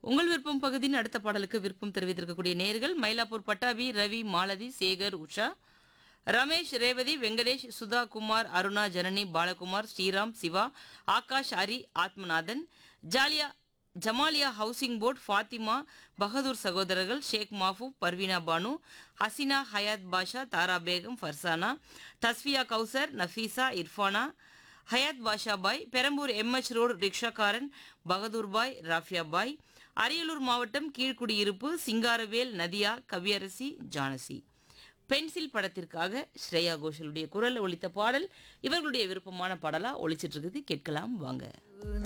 உங்கள் விருப்பம் பகுதியின் அடுத்த பாடலுக்கு விருப்பம் தெரிவித்திருக்கக்கூடிய நேர்கள் மயிலாப்பூர் பட்டாபி ரவி மாலதி சேகர் உஷா ரமேஷ் ரேவதி வெங்கடேஷ் சுதா குமார் அருணா ஜனனி பாலகுமார் ஸ்ரீராம் சிவா ஆகாஷ் ஹரி ஆத்மநாதன் ஜாலியா ஜமாலியா ஹவுசிங் போர்ட் ஃபாத்திமா பகதூர் சகோதரர்கள் ஷேக் மாஃபூப் பர்வீனா பானு ஹசினா ஹயாத் பாஷா தாரா பேகம் ஃபர்சானா தஸ்ஃபியா கௌசர் நஃபீசா இர்ஃபானா ஹயாத் பாஷா பாய் பெரம்பூர் எம்எச் ரோடு ரிக்ஷாக்காரன் பகதூர் பாய் ராஃபியா பாய் அரியலூர் மாவட்டம் கீழ்குடியிருப்பு சிங்காரவேல் நதியா கவியரசி ஜானசி பென்சில் படத்திற்காக ஸ்ரேயா கோஷலுடைய குரல் ஒலித்த பாடல் இவர்களுடைய விருப்பமான பாடலா ஒலிச்சிட்டு இருக்குது கேட்கலாம் வாங்க